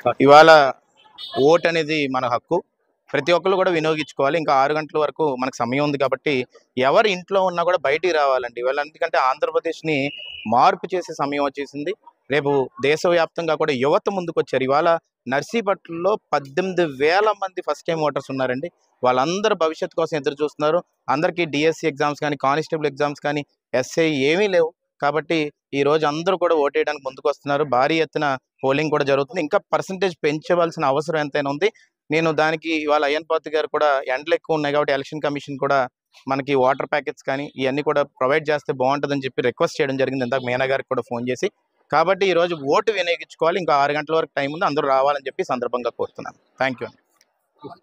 ఇవాళ ఓట్ అనేది మన హక్కు ప్రతి ఒక్కరు కూడా వినియోగించుకోవాలి ఇంకా ఆరు గంటల వరకు మనకు సమయం ఉంది కాబట్టి ఎవరు ఇంట్లో ఉన్నా కూడా బయటికి రావాలండి ఇవాళ ఎందుకంటే ఆంధ్రప్రదేశ్ని మార్పు చేసే సమయం వచ్చేసింది రేపు దేశవ్యాప్తంగా కూడా యువత ముందుకు వచ్చారు ఇవాళ నర్సీపట్నంలో పద్దెనిమిది వేల మంది ఫస్ట్ టైం ఓటర్స్ ఉన్నారండి వాళ్ళందరూ భవిష్యత్తు కోసం ఎదురు చూస్తున్నారు అందరికీ డిఎస్సి ఎగ్జామ్స్ కానీ కానిస్టేబుల్ ఎగ్జామ్స్ కానీ ఎస్ఐ ఏమీ లేవు కాబట్టి ఈ రోజు అందరూ కూడా ఓటేయడానికి ముందుకు వస్తున్నారు భారీ ఎత్తున పోలింగ్ కూడా జరుగుతుంది ఇంకా పర్సంటేజ్ పెంచవలసిన అవసరం ఎంతైనా ఉంది నేను దానికి ఇవాళ అయ్యన్ పాత్రి గారు కూడా ఎండలు ఎక్కువ ఉన్నాయి కాబట్టి ఎలక్షన్ కమిషన్ కూడా మనకి వాటర్ ప్యాకెట్స్ కానీ ఇవన్నీ కూడా ప్రొవైడ్ చేస్తే బాగుంటుందని చెప్పి రిక్వెస్ట్ చేయడం జరిగింది ఇందాక మీనా గారికి కూడా ఫోన్ చేసి కాబట్టి ఈ రోజు ఓటు వినియోగించుకోవాలి ఇంకా ఆరు గంటల వరకు టైం ఉంది అందరూ రావాలని చెప్పి ఈ సందర్భంగా కోరుతున్నాను థ్యాంక్ యూ